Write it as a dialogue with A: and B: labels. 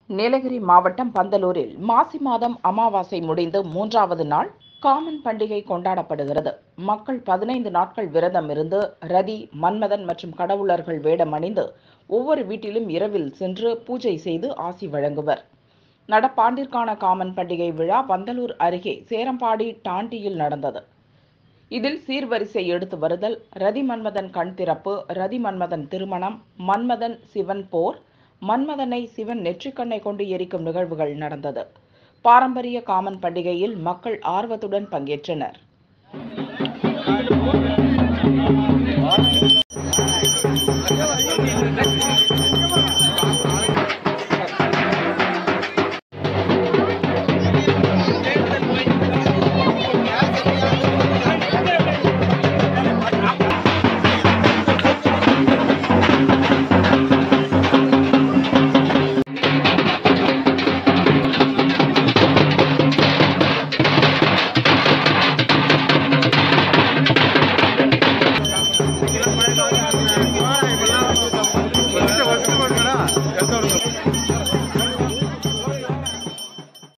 A: நீலகிரி மாவட்டம் பந்தலூரில் மாசி மாதம் அமாவாசை முடிந்து மூன்றாவது நாள் காமன் பண்டிகை கொண்டாடப்படுகிறது மக்கள் பதினைந்து நாட்கள் விரதம் இருந்து ரதி மன்மதன் மற்றும் கடவுளர்கள் வேடம் அணிந்து ஒவ்வொரு வீட்டிலும் இரவில் சென்று பூஜை செய்து ஆசி வழங்குவர் நடப்பாண்டிற்கான காமன் பண்டிகை விழா பந்தலூர் அருகே சேரம்பாடி டாண்டியில் நடந்தது இதில் சீர்வரிசை எடுத்து வருதல் ரதி மன்மதன் கண் திறப்பு ரதி மன்மதன் திருமணம் மன்மதன் சிவன் போர் மன்மதனை சிவன் நெற்றிக்கண்ணை கொண்டு எரிக்கும் நிகழ்வுகள் நடந்தது பாரம்பரிய காமன் பண்டிகையில் மக்கள் ஆர்வத்துடன் பங்கேற்றனர்